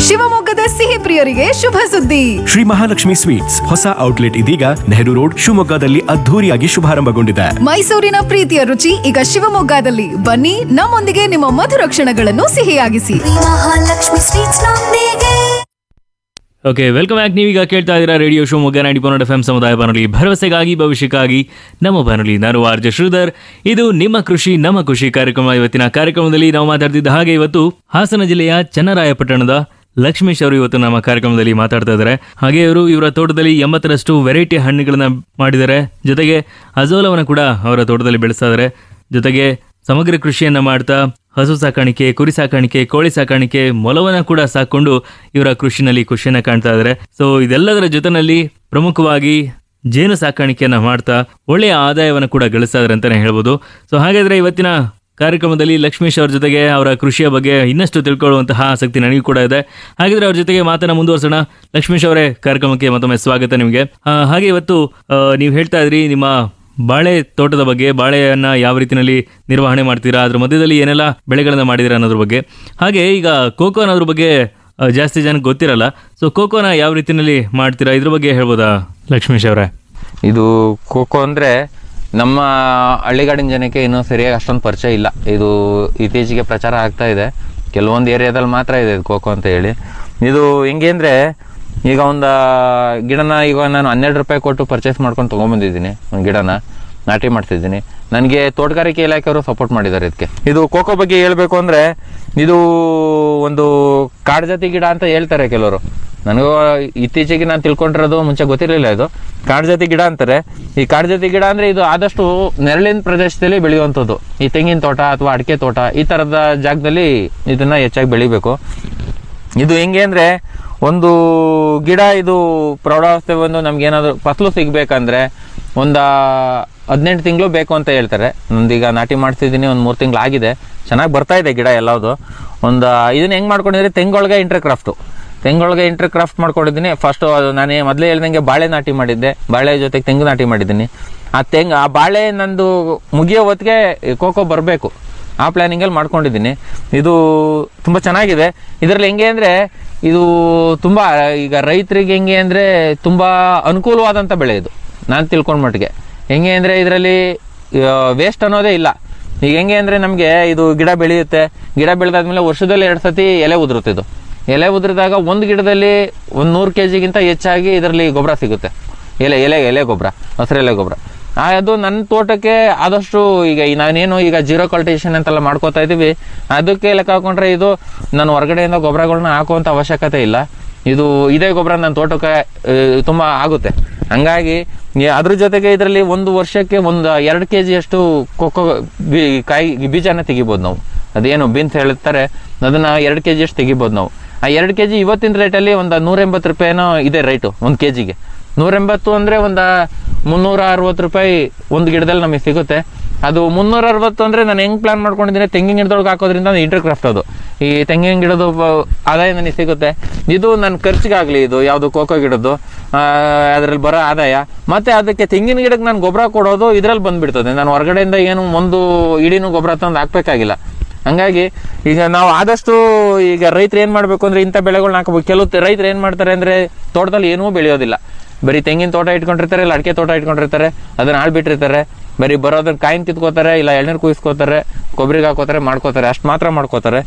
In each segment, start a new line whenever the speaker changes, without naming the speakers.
ಶಿವಮೊಗ್ಗದ ಸಿಹಿ ಪ್ರಿಯರಿಗೆ ಶುಭ ಸುದ್ದಿ
ಶ್ರೀ ಮಹಾಲಕ್ಷ್ಮಿ ಸ್ವೀಟ್ಸ್ ಹೊಸ ಔಟ್ಲೆಟ್ ಇದೀಗ ನೆಹರು ರೋಡ್ ಶಿವಮೊಗ್ಗದಲ್ಲಿ ಅದ್ಧೂರಿಯಾಗಿ ಶುಭಾರಂಭಗೊಂಡಿದೆ
ಮೈಸೂರಿನ ಪ್ರೀತಿಯ ರುಚಿ ಈಗ ಶಿವಮೊಗ್ಗದಲ್ಲಿ ಬನ್ನಿ ನಮ್ಮೊಂದಿಗೆ ನಿಮ್ಮ ಮಧುರ ಕ್ಷಣಗಳನ್ನು ಸಿಹಿಯಾಗಿಸಿ
ಮಹಾಲಕ್ಷ್ಮಿ ಸ್ವೀಟ್ಸ್ ನೊಂದಿಗೆ
ಓಕೆ ವೆಲ್ಕಮ್ ಬ್ಯಾಕ್ ನೀವೀಗ ಕೇಳ್ತಾ ಇದ್ದೀರಾ radio Shivamogga ninety point F M ಸಮುದಾಯ ಬಾನುಲಿ ಭರವಸೆಗಾಗಿ ಭವಿಷ್ಯಕ್ಕಾಗಿ ನಮ್ಮ ಬಾನುಲಿ ನಾನು ಆರ್ ಜೆ ಶ್ರೀಧರ್ ಇದು ನಿಮ್ಮ ಕೃಷಿ ನಮ್ಮ ಖುಷಿ ಕಾರ್ಯಕ್ರಮ ಇವತ್ತಿನ ಕಾರ್ಯಕ್ರಮದಲ್ಲಿ ನಾವು ಮಾತಾಡ್ತಿದ್ದ ಹಾಗೆ ಇವತ್ತು ಹಾಸನ ಜಿಲ್ಲೆಯ ಚನ್ನರಾಯಪಟ್ಟಣದ ಲಕ್ಷ್ಮೀಶ್ ಅವರು ಇವತ್ತು ನಮ್ಮ ಕಾರ್ಯಕ್ರಮದಲ್ಲಿ ಮಾತಾಡ್ತಾ ಇದ್ದಾರೆ ಹಾಗೆ ಇವರು ಇವರ ತೋಟದಲ್ಲಿ ಎಂಬತ್ತರಷ್ಟು ವೆರೈಟಿ ಹಣ್ಣುಗಳನ್ನ ಮಾಡಿದ್ದಾರೆ ಜೊತೆಗೆ ಅಜೋಲವನ್ನು ಕೂಡ ಅವರ ತೋಟದಲ್ಲಿ ಬೆಳೆಸ್ತಾ ಇದ್ದಾರೆ ಜೊತೆಗೆ ಸಮಗ್ರ ಕೃಷಿಯನ್ನ ಮಾಡ್ತಾ ಹಸು ಸಾಕಾಣಿಕೆ ಕುರಿ ಸಾಕಾಣಿಕೆ ಕೋಳಿ ಸಾಕಾಣಿಕೆ ಮೊಲವನ್ನ ಕೂಡ ಸಾಕೊಂಡು ಇವರ ಕೃಷಿನಲ್ಲಿ ಖುಷಿಯನ್ನ ಕಾಣ್ತಾ ಇದ್ದಾರೆ ಸೊ ಇದೆಲ್ಲದರ ಜೊತೆನಲ್ಲಿ ಪ್ರಮುಖವಾಗಿ ಜೇನು ಸಾಕಾಣಿಕೆಯನ್ನ ಮಾಡ್ತಾ ಒಳ್ಳೆಯ ಆದಾಯವನ್ನು ಕೂಡ ಗಳಿಸ್ತಾ ಇದ್ದಾರೆ ಅಂತಾನೆ ಹೇಳ್ಬೋದು ಸೊ ಹಾಗಾದ್ರೆ ಇವತ್ತಿನ ಕಾರ್ಯಕ್ರಮದಲ್ಲಿ ಲಕ್ಷ್ಮೀಶ್ ಅವರ ಜೊತೆಗೆ ಅವರ ಕೃಷಿಯ ಬಗ್ಗೆ ಇನ್ನಷ್ಟು ತಿಳ್ಕೊಳ್ಳುವಂತಹ ಆಸಕ್ತಿ ನನಗೂ ಕೂಡ ಇದೆ ಹಾಗಿದ್ರೆ ಅವ್ರ ಜೊತೆಗೆ ಮಾತನ್ನ ಮುಂದುವರ್ಸೋಣ ಲಕ್ಷ್ಮೀಶ್ ಅವರೇ ಕಾರ್ಯಕ್ರಮಕ್ಕೆ ಮತ್ತೊಮ್ಮೆ ಸ್ವಾಗತ ನಿಮಗೆ ಆ, ಹಾಗೆ ಇವತ್ತು ನೀವು ಹೇಳ್ತಾ ಇದ್ರಿ ನಿಮ್ಮ ಬಾಳೆ ತೋಟದ ಬಗ್ಗೆ ಬಾಳೆಯನ್ನ ಯಾವ ರೀತಿಯಲ್ಲಿ ನಿರ್ವಹಣೆ ಮಾಡ್ತೀರಾ ಅದ್ರ ಮಧ್ಯದಲ್ಲಿ ಏನೆಲ್ಲ ಬೆಳೆಗಳನ್ನ ಮಾಡಿದ್ದೀರಾ ಅನ್ನೋದ್ರ ಬಗ್ಗೆ ಹಾಗೆ ಈಗ ಕೋಕೋ ಅನ್ನೋದ್ರ ಬಗ್ಗೆ ಆ, ಜಾಸ್ತಿ ಜನಕ್ಕೆ ಗೊತ್ತಿರಲ್ಲ ಸೊ ಕೋಕೋನ ಯಾವ ರೀತಿಯಲ್ಲಿ ಮಾಡ್ತೀರಾ ಇದ್ರ ಬಗ್ಗೆ ಹೇಳ್ಬೋದಾ ಲಕ್ಷ್ಮೀಶ್ ಅವರೇ
ಇದು ಖೋಖೋ ಅಂದರೆ ನಮ್ಮ ಹಳ್ಳಿಗಾಡಿನ ಜನಕ್ಕೆ ಇನ್ನೂ ಸರಿಯಾಗಿ ಅಷ್ಟೊಂದು ಪರಿಚಯ ಇಲ್ಲ ಇದು ಇತ್ತೀಚೆಗೆ ಪ್ರಚಾರ ಆಗ್ತಾ ಇದೆ ಕೆಲವೊಂದು ಏರಿಯಾದಲ್ಲಿ ಮಾತ್ರ ಇದೆ ಇದು ಖೋಖೋ ಅಂತ ಹೇಳಿ ಇದು ಹೆಂಗೆ ಅಂದರೆ ಈಗ ಒಂದು ಗಿಡನ ಈಗ ನಾನು ಹನ್ನೆರಡು ರೂಪಾಯಿ ಕೊಟ್ಟು ಪರ್ಚೇಸ್ ಮಾಡ್ಕೊಂಡು ತೊಗೊಂಬಂದಿದ್ದೀನಿ ಒಂದು ಗಿಡನ ನಾಟಿ ಮಾಡ್ತಿದ್ದೀನಿ ನನಗೆ ತೋಟಗಾರಿಕೆ ಇಲಾಖೆಯವರು ಸಪೋರ್ಟ್ ಮಾಡಿದ್ದಾರೆ ಇದಕ್ಕೆ ಇದು ಕೋಕೋ ಬಗ್ಗೆ ಹೇಳಬೇಕು ಅಂದರೆ ಇದು ಒಂದು ಕಾಡ್ಜಾತಿ ಗಿಡ ಅಂತ ಹೇಳ್ತಾರೆ ಕೆಲವರು ನನಗೂ ಇತ್ತೀಚೆಗೆ ನಾನು ತಿಳ್ಕೊಂಡಿರೋದು ಮುಂಚೆ ಗೊತ್ತಿರಲಿಲ್ಲ ಇದು ಕಾಡ್ಜಾತಿ ಗಿಡ ಅಂತಾರೆ ಈ ಕಾಡ್ಜಾತಿ ಗಿಡ ಅಂದರೆ ಇದು ಆದಷ್ಟು ನೆರಳಿನ ಪ್ರದೇಶದಲ್ಲಿ ಬೆಳೆಯುವಂಥದ್ದು ಈ ತೆಂಗಿನ ತೋಟ ಅಥವಾ ಅಡಿಕೆ ತೋಟ ಈ ಥರದ ಜಾಗದಲ್ಲಿ ಇದನ್ನು ಹೆಚ್ಚಾಗಿ ಬೆಳಿಬೇಕು ಇದು ಹೆಂಗೆ ಅಂದರೆ ಒಂದು ಗಿಡ ಇದು ಪ್ರೌಢಾವಸ್ಥೆ ಬಂದು ನಮ್ಗೇನಾದ್ರು ಫಸಲು ಸಿಗಬೇಕಂದ್ರೆ ಒಂದು ಹದಿನೆಂಟು ತಿಂಗಳು ಬೇಕು ಅಂತ ಹೇಳ್ತಾರೆ ನಂದೀಗ ನಾಟಿ ಮಾಡ್ತಿದ್ದೀನಿ ಒಂದು ಮೂರು ತಿಂಗಳು ಆಗಿದೆ ಚೆನ್ನಾಗಿ ಬರ್ತಾ ಇದೆ ಗಿಡ ಎಲ್ಲದು ಒಂದು ಇದನ್ನ ಹೆಂಗೆ ಮಾಡ್ಕೊಂಡಿದ್ರೆ ತೆಂಗೊಳಗೆ ಇಂಟರ್ ಕ್ರಾಫ್ಟು ತೆಂಗೊಳಗೆ ಇಂಟರ್ ಕ್ರಾಫ್ಟ್ ಮಾಡ್ಕೊಂಡಿದ್ದೀನಿ ಫಸ್ಟು ಅದು ನಾನು ಮೊದಲೇ ಹೇಳ್ದಂಗೆ ಬಾಳೆ ನಾಟಿ ಮಾಡಿದ್ದೆ ಬಾಳೆ ಜೊತೆಗೆ ತೆಂಗು ನಾಟಿ ಮಾಡಿದ್ದೀನಿ ಆ ತೆಂಗು ಆ ಬಾಳೆ ನಂದು ಮುಗಿಯೋ ಹೊತ್ತಿಗೆ ಕೋಕೋ ಬರಬೇಕು ಆ ಪ್ಲ್ಯಾನಿಂಗಲ್ಲಿ ಮಾಡ್ಕೊಂಡಿದ್ದೀನಿ ಇದು ತುಂಬ ಚೆನ್ನಾಗಿದೆ ಇದರಲ್ಲಿ ಹೆಂಗೆ ಅಂದರೆ ಇದು ತುಂಬ ಈಗ ರೈತರಿಗೆ ಹೆಂಗೆ ಅಂದರೆ ತುಂಬ ಅನುಕೂಲವಾದಂಥ ಬೆಳೆ ಇದು ನಾನು ತಿಳ್ಕೊಂಡ ಮಟ್ಟಿಗೆ ಹೆಂಗೆ ಅಂದರೆ ಇದರಲ್ಲಿ ವೇಸ್ಟ್ ಅನ್ನೋದೇ ಇಲ್ಲ ಈಗ ಹೆಂಗೆ ಅಂದರೆ ನಮಗೆ ಇದು ಗಿಡ ಬೆಳೆಯುತ್ತೆ ಗಿಡ ಬೆಳೆದಾದ್ಮೇಲೆ ವರ್ಷದಲ್ಲಿ ಎರಡು ಸತಿ ಎಲೆ ಉದುರುತ್ತೆ ಇದು ಎಲೆ ಉದುರಿದಾಗ ಒಂದು ಗಿಡದಲ್ಲಿ ಒಂದು ನೂರು ಕೆ ಜಿಗಿಂತ ಹೆಚ್ಚಾಗಿ ಇದರಲ್ಲಿ ಗೊಬ್ಬರ ಸಿಗುತ್ತೆ ಎಲೆ ಎಲೆ ಎಲೆ ಗೊಬ್ಬರ ಹಸಿರೆಲೆ ಗೊಬ್ಬರ ಆ, ಅದು ನನ್ನ ತೋಟಕ್ಕೆ ಆದಷ್ಟು ಈಗ ಈ ನಾನೇನು ಈಗ ಜೀರೋ ಕಲ್ಟಿವೇಶನ್ ಅಂತೆಲ್ಲ ಮಾಡ್ಕೋತಾ ಇದ್ದೀವಿ ಅದಕ್ಕೆ ಲೆಕ್ಕ ಹಾಕೊಂಡ್ರೆ ಇದು ನಾನು ಹೊರಗಡೆಯಿಂದ ಗೊಬ್ಬರಗಳನ್ನ ಹಾಕುವಂಥ ಅವಶ್ಯಕತೆ ಇಲ್ಲ ಇದು ಇದೇ ಗೊಬ್ಬರ ನನ್ನ ತೋಟಕ್ಕೆ ಆ, ತುಂಬ ಆಗುತ್ತೆ ಹಂಗಾಗಿ ಈ- ಅದ್ರ ಜೊತೆಗೆ ಇದರಲ್ಲಿ ಒಂದು ವರ್ಷಕ್ಕೆ ಒಂದು ಎರಡು ಕೆ ಜಿಯಷ್ಟು ಕೊಕ್ಕೋ ಬೀ ಕಾಯಿ ಬೀಜನ ತೆಗಿಬೋದು ನಾವು ಅದೇನು ಬೀನ್ಸ್ ಹೇಳ್ತಾರೆ ಅದನ್ನ ಎರಡು ಕೆ ಜಿಯಷ್ಟು ತೆಗಿಬೋದು ನಾವು ಆ ಎರಡು ಕೆ ಜಿ ಇವತ್ತಿನ ರೇಟಲ್ಲಿ ಒಂದು ನೂರ ಎಂಬತ್ತು ರೂಪಾಯಿನೋ ಇದೆ ರೈಟು ಒಂದು ಕೆ ಜಿಗೆ ನೂರ ಎಂಬತ್ತು ಅಂದರೆ ಒಂದು ಮುನ್ನೂರ ಅರವತ್ತು ರೂಪಾಯಿ ಒಂದು ಗಿಡದಲ್ಲಿ ನಮಗೆ ಸಿಗುತ್ತೆ ಅದು ಮುನ್ನೂರ ಅರವತ್ತು ಅಂದರೆ ನಾನು ಹೆಂಗೆ ಪ್ಲಾನ್ ಮಾಡ್ಕೊಂಡಿದ್ದೀನಿ ತೆಂಗಿನ ಗಿಡದೊಳಗೆ ಹಾಕೋದ್ರಿಂದ ಇಂಟರ್ ಕ್ರಾಫ್ಟ್ ಅದು ಈ ತೆಂಗಿನ ಗಿಡದ ಬ- ಆದಾಯ ನನಗೆ ಸಿಗುತ್ತೆ ಇದು ನನ್ನ ಖರ್ಚಿಗಾಗಲಿ ಇದು ಯಾವುದು ಕೋಕೋ ಗಿಡದ್ದು ಅದರಲ್ಲಿ ಬರೋ ಆದಾಯ ಮತ್ತು ಅದಕ್ಕೆ ತೆಂಗಿನ ಗಿಡಕ್ಕೆ ನಾನು ಗೊಬ್ಬರ ಕೊಡೋದು ಇದರಲ್ಲಿ ಬಂದ್ಬಿಡ್ತದೆ ನಾನು ಹೊರಗಡೆಯಿಂದ ಏನು ಒಂದು ಇಡೀನು ಗೊಬ್ಬರ ತಂದು ಹಾಕ್ಬೇಕಾಗಿಲ್ಲ ಹಂಗಾಗಿ ಈಗ ನಾವು ಆದಷ್ಟು ಈಗ ರೈತರು ಏನು ಮಾಡಬೇಕು ಅಂದರೆ ಇಂಥ ಬೆಳೆಗಳನ್ನ ಹಾಕಬೇಕು ಕೆಲವು ರೈತರು ಏನು ಮಾಡ್ತಾರೆ ಅಂದರೆ ತೋಟದಲ್ಲಿ ಏನೂ ಬೆಳೆಯೋದಿಲ್ಲ ಬರೀ ತೆಂಗಿನ ತೋಟ ಇಟ್ಕೊಂಡಿರ್ತಾರೆ ಇಲ್ಲ ಅಡಿಕೆ ತೋಟ ಇಟ್ಕೊಂಡಿರ್ತಾರೆ ಅದನ್ನ ಆಳ್ಬಿಟ್ಟಿರ್ತಾರೆ ಬರೀ ಬರೋದನ್ನ ಕಾಯಿನ್ ಕಿತ್ಕೋತಾರೆ ಇಲ್ಲ ಎಳ್ನೀರು ಕುಯಿಸ್ಕೋತಾರೆ ಕೊಬ್ಬರಿಗೆ ಹಾಕೋತಾರೆ ಮಾಡ್ಕೋತಾರೆ ಅಷ್ಟು ಮಾತ್ರ ಮಾಡ್ಕೋತಾರೆ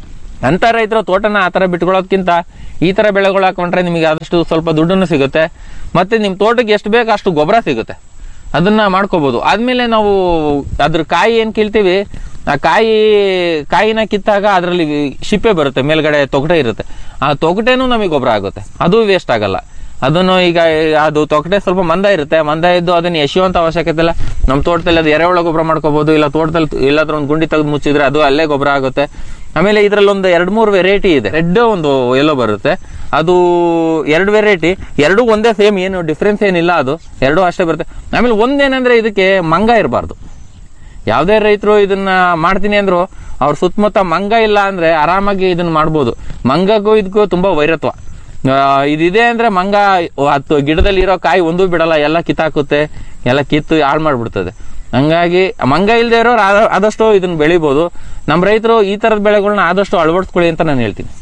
ಅಂಥ ರೈತರು ತೋಟನ ಆ ಥರ ಬಿಟ್ಕೊಳ್ಳೋದ್ಕಿಂತ ಈ ಥರ ಬೆಳೆಗಳು ಹಾಕೊಂಡ್ರೆ ನಿಮಗೆ ಆದಷ್ಟು ಸ್ವಲ್ಪ ದುಡ್ಡನ್ನು ಸಿಗುತ್ತೆ ಮತ್ತು ನಿಮ್ಮ ತೋಟಕ್ಕೆ ಎಷ್ಟು ಬೇಕು ಅಷ್ಟು ಗೊಬ್ಬರ ಸಿಗುತ್ತೆ ಅದನ್ನ ಮಾಡ್ಕೋಬಹುದು ಆದ್ಮೇಲೆ ನಾವು ಅದ್ರ ಕಾಯಿ ಏನ್ ಕೀಳ್ತೀವಿ ಆ ಕಾಯಿ ಕಾಯಿನ ಕಿತ್ತಾಗ ಅದರಲ್ಲಿ ಶಿಪ್ಪೆ ಬರುತ್ತೆ ಮೇಲ್ಗಡೆ ತೊಗಟೆ ಇರುತ್ತೆ ಆ ತೊಗಟೆನೂ ನಮಗೆ ಗೊಬ್ಬರ ಆಗುತ್ತೆ ಅದು ವೇಸ್ಟ್ ಆಗಲ್ಲ ಅದನ್ನು ಈಗ ಅದು ತೊಗಟೆ ಸ್ವಲ್ಪ ಮಂದ ಇರುತ್ತೆ ಮಂದ ಇದ್ದು ಅದನ್ನ ಎಸೆಯುವಂತ ಅವಶ್ಯಕತೆ ಇಲ್ಲ ನಮ್ಮ ತೋಟದಲ್ಲಿ ಅದು ಎರೆಹುಳ ಗೊಬ್ಬರ ಮಾಡ್ಕೋಬಹುದು ಇಲ್ಲ ತೋಟದಲ್ಲಿ ಎಲ್ಲಾದ್ರೂ ಒಂದು ಗುಂಡಿ ತೆಗೆದು ಮುಚ್ಚಿದ್ರೆ ಅದು ಅಲ್ಲೇ ಗೊಬ್ಬರ ಆಗುತ್ತೆ ಆಮೇಲೆ ಇದರಲ್ಲಿ ಒಂದು ಎರಡು ಮೂರು ವೆರೈಟಿ ಇದೆ ರೆಡ್ ಒಂದು ಎಲ್ಲೋ ಬರುತ್ತೆ ಅದು ಎರಡು ವೆರೈಟಿ ಎರಡು ಒಂದೇ ಸೇಮ್ ಏನು ಡಿಫ್ರೆನ್ಸ್ ಏನಿಲ್ಲ ಅದು ಎರಡು ಅಷ್ಟೇ ಬರುತ್ತೆ ಆಮೇಲೆ ಒಂದೇನಂದ್ರೆ ಇದಕ್ಕೆ ಮಂಗ ಇರಬಾರ್ದು ಯಾವುದೇ ರೈತರು ಇದನ್ನ ಮಾಡ್ತೀನಿ ಅಂದ್ರು ಅವ್ರ ಸುತ್ತಮುತ್ತ ಮಂಗ ಇಲ್ಲ ಅಂದ್ರೆ ಆರಾಮಾಗಿ ಇದನ್ನ ಮಾಡ್ಬೋದು ಮಂಗಗೂ ಇದಕ್ಕೂ ತುಂಬಾ ವೈರತ್ವ ಆ, ಇದಿದೆ ಅಂದ್ರೆ ಮಂಗ ಹತ್ತು ಗಿಡದಲ್ಲಿ ಇರೋ ಕಾಯಿ ಒಂದೂ ಬಿಡಲ್ಲ ಎಲ್ಲ ಕಿತ್ತಾಕುತ್ತೆ ಎಲ್ಲ ಕಿತ್ತು ಹಾಳು ಮಾಡ್ಬಿಡ್ತದೆ ಹಂಗಾಗಿ ಮಂಗ ಇಲ್ಲದೆ ಇರೋರು ಆದ- ಆದಷ್ಟು ಇದನ್ನ ಬೆಳಿಬೋದು ನಮ್ಮ ರೈತರು ಈ ತರದ ಬೆಳೆಗಳನ್ನ ಆದಷ್ಟು ಅಳವಡಿಸ್ಕೊಳ್ಳಿ ಅಂತ ನಾನು ಹೇಳ್ತೀನಿ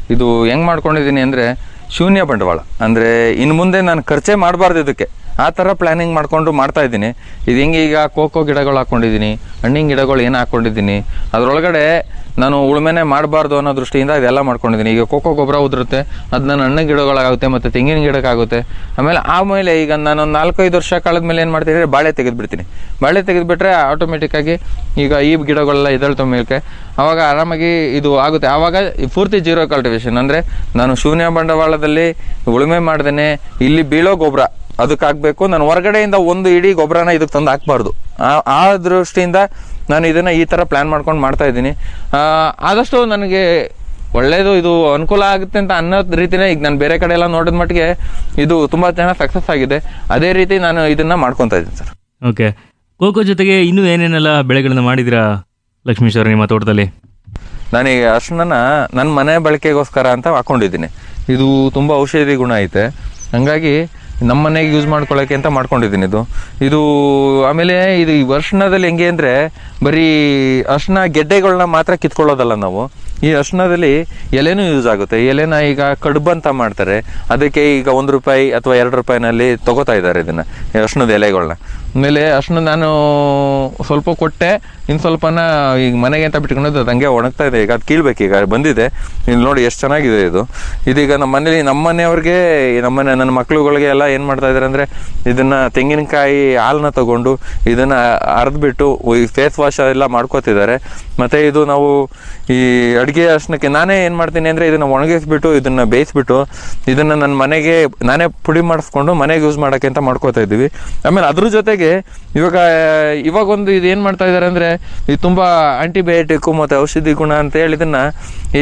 ಇದು ಹೆಂಗೆ ಮಾಡ್ಕೊಂಡಿದ್ದೀನಿ ಅಂದರೆ ಶೂನ್ಯ ಬಂಡವಾಳ ಅಂದರೆ ಇನ್ನು ಮುಂದೆ ನಾನು ಖರ್ಚೇ ಮಾಡಬಾರ್ದು ಇದಕ್ಕೆ ಆ ಥರ ಪ್ಲ್ಯಾನಿಂಗ್ ಮಾಡ್ಕೊಂಡು ಮಾಡ್ತಾ ಇದ್ದೀನಿ ಇದು ಹೆಂಗೆ ಈಗ ಕೋಕೋ ಗಿಡಗಳು ಹಾಕ್ಕೊಂಡಿದ್ದೀನಿ ಹಣ್ಣಿನ ಗಿಡಗಳು ಏನು ಹಾಕ್ಕೊಂಡಿದ್ದೀನಿ ಅದರೊಳಗಡೆ ನಾನು ಉಳುಮೆನೆ ಮಾಡಬಾರ್ದು ಅನ್ನೋ ದೃಷ್ಟಿಯಿಂದ ಇದೆಲ್ಲ ಮಾಡ್ಕೊಂಡಿದ್ದೀನಿ ಈಗ ಕೋಕೋ ಗೊಬ್ಬರ ಉದುರುತ್ತೆ ಅದು ನನ್ನ ಹಣ್ಣಿನ ಗಿಡಗಳಾಗುತ್ತೆ ಮತ್ತು ತೆಂಗಿನ ಗಿಡಕ್ಕಾಗುತ್ತೆ ಆಮೇಲೆ ಆಮೇಲೆ ಈಗ ನಾನು ಒಂದು ನಾಲ್ಕೈದು ವರ್ಷ ಕಳೆದ ಮೇಲೆ ಏನು ಮಾಡ್ತೀನಿ ಅಂದರೆ ಬಾಳೆ ತೆಗೆದುಬಿಡ್ತೀನಿ ಬಾಳೆ ತೆಗೆದುಬಿಟ್ರೆ ಆಟೋಮೆಟಿಕ್ಕಾಗಿ ಈಗ ಈ ಗಿಡಗಳೆಲ್ಲ ಎದ್ದೇಳ್ತವೆ ಮೇಲಕ್ಕೆ ಆವಾಗ ಆರಾಮಾಗಿ ಇದು ಆಗುತ್ತೆ ಆವಾಗ ಈ ಪೂರ್ತಿ ಜೀರೋ ಕಲ್ಟಿವೇಶನ್ ಅಂದರೆ ನಾನು ಶೂನ್ಯ ಬಂಡವಾಳದಲ್ಲಿ ಉಳುಮೆ ಮಾಡ್ದೇನೆ ಇಲ್ಲಿ ಬೀಳೋ ಗೊಬ್ಬರ ಅದಕ್ಕೆ ಹಾಕ್ಬೇಕು ನಾನು ಹೊರಗಡೆಯಿಂದ ಒಂದು ಇಡೀ ಗೊಬ್ಬರನ ಇದಕ್ಕೆ ತಂದು ಹಾಕ್ಬಾರ್ದು ಆ- ಆ ದೃಷ್ಟಿಯಿಂದ ನಾನು ಇದನ್ನು ಈ ಥರ ಪ್ಲ್ಯಾನ್ ಮಾಡ್ಕೊಂಡು ಮಾಡ್ತಾ ಇದ್ದೀನಿ ಆ, ಆದಷ್ಟು ನನಗೆ ಒಳ್ಳೇದು ಇದು ಅನುಕೂಲ ಆಗುತ್ತೆ ಅಂತ ಅನ್ನೋ ರೀತಿನೇ ಈಗ ನಾನು ಬೇರೆ ಕಡೆ ಎಲ್ಲ ನೋಡಿದ ಮಟ್ಟಿಗೆ ಇದು ತುಂಬ ಚೆನ್ನಾಗಿ ಸಕ್ಸಸ್ ಆಗಿದೆ ಅದೇ ರೀತಿ ನಾನು ಇದನ್ನು ಮಾಡ್ಕೊತಾ ಇದ್ದೀನಿ ಸರ್
ಓಕೆ ಕೋಕೋ ಜೊತೆಗೆ ಇನ್ನೂ ಏನೇನೆಲ್ಲ ಬೆಳೆಗಳನ್ನ ಮಾಡಿದಿರಾ ಲಕ್ಷ್ಮೀಶ್ ಅವರೇ ನಿಮ್ಮ ತೋಟದಲ್ಲಿ
ನಾನೀಗ ಅರ್ಶಿನ ನನ್ನ ಮನೆ ಬಳಕೆಗೋಸ್ಕರ ಅಂತ ಹಾಕೊಂಡಿದ್ದೀನಿ ಇದು ತುಂಬ ಔಷಧಿ ಗುಣ ಐತೆ ಹಂಗಾಗಿ ನಮ್ಮ ಮನೆಗೆ ಯೂಸ್ ಮಾಡ್ಕೊಳ್ಳೋಕೆ ಅಂತ ಮಾಡ್ಕೊಂಡಿದ್ದೀನಿ ಇದು ಇದು ಆಮೇಲೆ ಇದು ಈ ಅರ್ಶಿಣದಲ್ಲಿ ಹೆಂಗೆ ಅಂದರೆ ಬರೀ ಅರ್ಶಿನ ಗೆಡ್ಡೆಗಳನ್ನ ಮಾತ್ರ ಕಿತ್ಕೊಳ್ಳೋದಲ್ಲ ನಾವು ಈ ಅರ್ಶಿಣದಲ್ಲಿ ಎಲೆನೂ ಯೂಸ್ ಆಗುತ್ತೆ ಎಲೆನ ಈಗ ಕಡುಬು ಅಂತ ಮಾಡ್ತಾರೆ ಅದಕ್ಕೆ ಈಗ ಒಂದು ರೂಪಾಯಿ ಅಥವಾ ಎರಡು ರೂಪಾಯಿನಲ್ಲಿ ತಗೋತಾ ಇದ್ದಾರೆ ಇದನ್ನು ಈ ಅರ್ಶಿಣದ ಎಲೆಗಳನ್ನ ಆಮೇಲೆ ಅರ್ಶಿಣ ನಾನು ಸ್ವಲ್ಪ ಕೊಟ್ಟೆ ಇನ್ನು ಸ್ವಲ್ಪನ ಈಗ ಮನೆಗೆ ಅಂತ ಬಿಟ್ಕೊಂಡಿದ್ದು ಅದು ಹಂಗೆ ಒಣಗ್ತಾ ಇದೆ ಈಗ ಅದು ಕೀಳ್ಬೇಕು ಈಗ ಬಂದಿದೆ ಇಲ್ಲಿ ನೋಡಿ ಎಷ್ಟು ಚೆನ್ನಾಗಿದೆ ಇದು ಇದೀಗ ನಮ್ಮ ಮನೇಲಿ ನಮ್ಮ ಮನೆಯವ್ರಿಗೆ ನಮ್ಮ ಮನೆ ನನ್ನ ಮಕ್ಳುಗಳಿಗೆ ಎಲ್ಲ ಏನು ಮಾಡ್ತಾ ಇದ್ದಾರೆ ಅಂದರೆ ಇದನ್ನು ತೆಂಗಿನಕಾಯಿ ಹಾಲನ್ನ ತಗೊಂಡು ಇದನ್ನು ಅರ್ದ್ಬಿಟ್ಟು ಈ ಫೇಸ್ ವಾಶ್ ಎಲ್ಲ ಮಾಡ್ಕೋತಿದ್ದಾರೆ ಮತ್ತು ಇದು ನಾವು ಈ ಅಡುಗೆ ಅರ್ಶನಕ್ಕೆ ನಾನೇ ಏನು ಮಾಡ್ತೀನಿ ಅಂದರೆ ಇದನ್ನು ಒಣಗಿಸ್ಬಿಟ್ಟು ಇದನ್ನು ಬೇಯಿಸ್ಬಿಟ್ಟು ಇದನ್ನು ನನ್ನ ಮನೆಗೆ ನಾನೇ ಪುಡಿ ಮಾಡಿಸ್ಕೊಂಡು ಮನೆಗೆ ಯೂಸ್ ಮಾಡೋಕ್ಕೆ ಅಂತ ಮಾಡ್ಕೋತಾ ಇದ್ದೀವಿ ಆಮೇಲೆ ಅದ್ರ ಜೊತೆಗೆ ಇವಾಗ ಇವಾಗ ಒಂದು ಇದು ಏನು ಮಾಡ್ತಾ ಇದ್ದಾರೆ ಅಂದರೆ ಇದು ತುಂಬ ಆಂಟಿಬಯೋಟಿಕ್ಕು ಮತ್ತು ಔಷಧಿ ಗುಣ ಅಂತ ಹೇಳಿ ಇದನ್ನು ಈ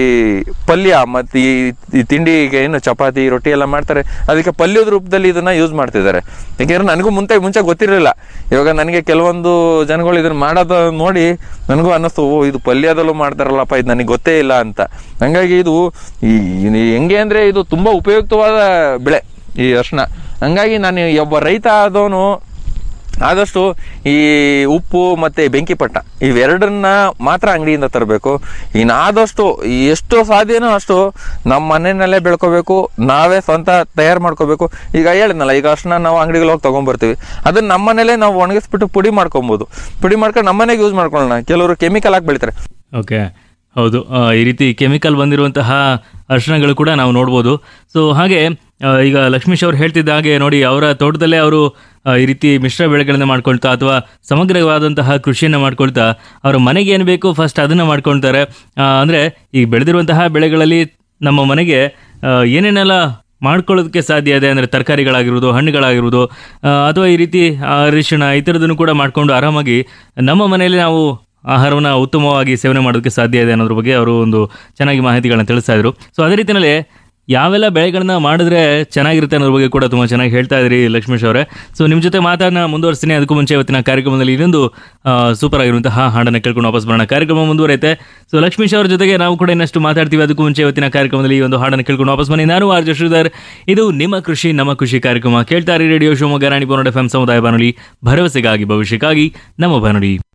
ಪಲ್ಯ ಮತ್ತು ಈ ಈ ತಿಂಡಿಗೆ ಏನು ಚಪಾತಿ ರೊಟ್ಟಿ ಎಲ್ಲ ಮಾಡ್ತಾರೆ ಅದಕ್ಕೆ ಪಲ್ಯದ ರೂಪದಲ್ಲಿ ಇದನ್ನು ಯೂಸ್ ಮಾಡ್ತಿದ್ದಾರೆ ಯಾಕೆಂದ್ರೆ ನನಗೂ ಮುಂದೆ ಮುಂಚೆ ಗೊತ್ತಿರಲಿಲ್ಲ ಇವಾಗ ನನಗೆ ಕೆಲವೊಂದು ಜನಗಳು ಇದನ್ನು ಮಾಡೋದು ನೋಡಿ ನನಗೂ ಅನ್ನಿಸ್ತು ಓ ಇದು ಪಲ್ಯದಲ್ಲೂ ಮಾಡ್ತಾರಲ್ಲಪ್ಪ ಇದು ನನಗೆ ಗೊತ್ತೇ ಇಲ್ಲ ಅಂತ ಹಂಗಾಗಿ ಇದು ಈ ಈ ಹೆಂಗೆ ಅಂದರೆ ಇದು ತುಂಬ ಉಪಯುಕ್ತವಾದ ಬೆಳೆ ಈ ಅರ್ಶಿನ ಹಂಗಾಗಿ ನಾನು ಒಬ್ಬ ರೈತ ಆದವನು ಆದಷ್ಟು ಈ ಉಪ್ಪು ಮತ್ತು ಬೆಂಕಿಪಟ್ಟ ಇವೆರಡನ್ನ ಮಾತ್ರ ಅಂಗಡಿಯಿಂದ ತರಬೇಕು ಇನ್ನು ಆದಷ್ಟು ಎಷ್ಟು ಸಾಧ್ಯನೋ ಅಷ್ಟು ನಮ್ಮ ಮನೆಯಲ್ಲೇ ಬೆಳ್ಕೋಬೇಕು ನಾವೇ ಸ್ವಂತ ತಯಾರು ಮಾಡ್ಕೋಬೇಕು ಈಗ ಹೇಳಿದ್ನಲ್ಲ ಈಗ ಅಷ್ಟನ್ನ ನಾವು ಅಂಗಡಿಗೆ ಹೋಗಿ ತೊಗೊಂಬರ್ತೀವಿ ಅದನ್ನ ನಮ್ಮ ಮನೇಲೇ ನಾವು ಒಣಗಿಸ್ಬಿಟ್ಟು ಪುಡಿ ಮಾಡ್ಕೊಬೋದು ಪುಡಿ ಮಾಡ್ಕೊಂಡು ನಮ್ಮ ಮನೆಗೆ ಯೂಸ್ ಮಾಡ್ಕೊಳ್ಳೋಣ ಕೆಲವರು ಕೆಮಿಕಲ್ ಹಾಕಿ ಬೆಳಿತಾರೆ
ಓಕೆ ಹೌದು ಆ, ಈ ರೀತಿ ಕೆಮಿಕಲ್ ಬಂದಿರುವಂತಹ ಅರ್ಶನಗಳು ಕೂಡ ನಾವು ನೋಡ್ಬೋದು ಸೊ ಹಾಗೆ ಆ, ಈಗ ಲಕ್ಷ್ಮೀಶ್ ಅವರು ಹೇಳ್ತಿದ್ದ ಹಾಗೆ ನೋಡಿ ಅವರ ತೋಟದಲ್ಲೇ ಅವರು ಆ, ಈ ರೀತಿ ಮಿಶ್ರ ಬೆಳೆಗಳನ್ನ ಮಾಡ್ಕೊಳ್ತಾ ಅಥವಾ ಸಮಗ್ರವಾದಂತಹ ಕೃಷಿಯನ್ನು ಮಾಡ್ಕೊಳ್ತಾ ಅವರ ಮನೆಗೆ ಏನು ಬೇಕು ಫಸ್ಟ್ ಅದನ್ನು ಮಾಡ್ಕೊಳ್ತಾರೆ ಆ, ಅಂದ್ರೆ ಈ ಬೆಳೆದಿರುವಂತಹ ಬೆಳೆಗಳಲ್ಲಿ ನಮ್ಮ ಮನೆಗೆ ಆ, ಏನೇನೆಲ್ಲ ಮಾಡ್ಕೊಳ್ಳೋದಕ್ಕೆ ಸಾಧ್ಯ ಇದೆ ಅಂದರೆ ತರಕಾರಿಗಳಾಗಿರ್ಬೋದು ಹಣ್ಣುಗಳಾಗಿರ್ಬೋದು ಆ, ಅಥವಾ ಈ ರೀತಿ ಆ, ಅರಿಶಿಣ ಈ ಥರದನ್ನು ಕೂಡ ಮಾಡಿಕೊಂಡು ಆರಾಮಾಗಿ ನಮ್ಮ ಮನೆಯಲ್ಲಿ ನಾವು ಆಹಾರವನ್ನು ಉತ್ತಮವಾಗಿ ಸೇವನೆ ಮಾಡೋದಕ್ಕೆ ಸಾಧ್ಯ ಇದೆ ಅನ್ನೋದ್ರ ಬಗ್ಗೆ ಅವರು ಒಂದು ಚೆನ್ನಾಗಿ ಮಾಹಿತಿಗಳನ್ನ ತಿಳಿಸ್ತಾ ಇದ್ರು ಸೊ ಅದೇ ರೀತಿಯಲ್ಲಿ ಯಾವೆಲ್ಲ ಬೆಳೆಗಳನ್ನ ಮಾಡಿದ್ರೆ ಚೆನ್ನಾಗಿರುತ್ತೆ ಅನ್ನೋದ್ರ ಬಗ್ಗೆ ಕೂಡ ತುಂಬ ಚೆನ್ನಾಗಿ ಹೇಳ್ತಾ ಇದ್ರಿ ಲಕ್ಷ್ಮೀಶ್ ಅವರೇ ಸೊ ನಿಮ್ಮ ಜೊತೆ ಮಾತನ್ನ ಮುಂದುವರಿಸ್ತೀನಿ ಅದಕ್ಕೂ ಮುಂಚೆ ಇವತ್ತಿನ ಕಾರ್ಯಕ್ರಮದಲ್ಲಿ ಇನ್ನೊಂದು ಸೂಪರ್ ಆಗಿರುವಂತಹ ಹಾಡನ್ನು ಕೇಳ್ಕೊಂಡು ವಾಪಸ್ ಬರೋಣ ಕಾರ್ಯಕ್ರಮ ಮುಂದುವರೈತೆ ಸೊ ಲಕ್ಷ್ಮೀಶ್ ಅವರ ಜೊತೆಗೆ ನಾವು ಕೂಡ ಇನ್ನಷ್ಟು ಮಾತಾಡ್ತೀವಿ ಅದಕ್ಕೂ ಮುಂಚೆ ಇವತ್ತಿನ ಕಾರ್ಯಕ್ರಮದಲ್ಲಿ ಈ ಒಂದು ಹಾಡನ್ನು ಕೇಳ್ಕೊಂಡು ವಾಪಸ್ ಬನ್ನಿ ನಾನು ಆರ್ ಶ್ರೀಧರ್ ಇದು ನಿಮ್ಮ ಕೃಷಿ ನಮ್ಮ ಕೃಷಿ ಕಾರ್ಯಕ್ರಮ ಕೇಳ್ತಾರೆ ರೇಡಿಯೋ ಶಿವಮೊಗ್ಗ ರಾಣಿ ಬಾನುಡಿ ಎಫ್ ಸಮುದಾಯ ಬಾನುಲಿ ಭರವಸೆಗಾಗಿ ಭವಿಷ್ಯಕ್ಕಾಗಿ ನಮ್ಮ ಬಾನುಲಿ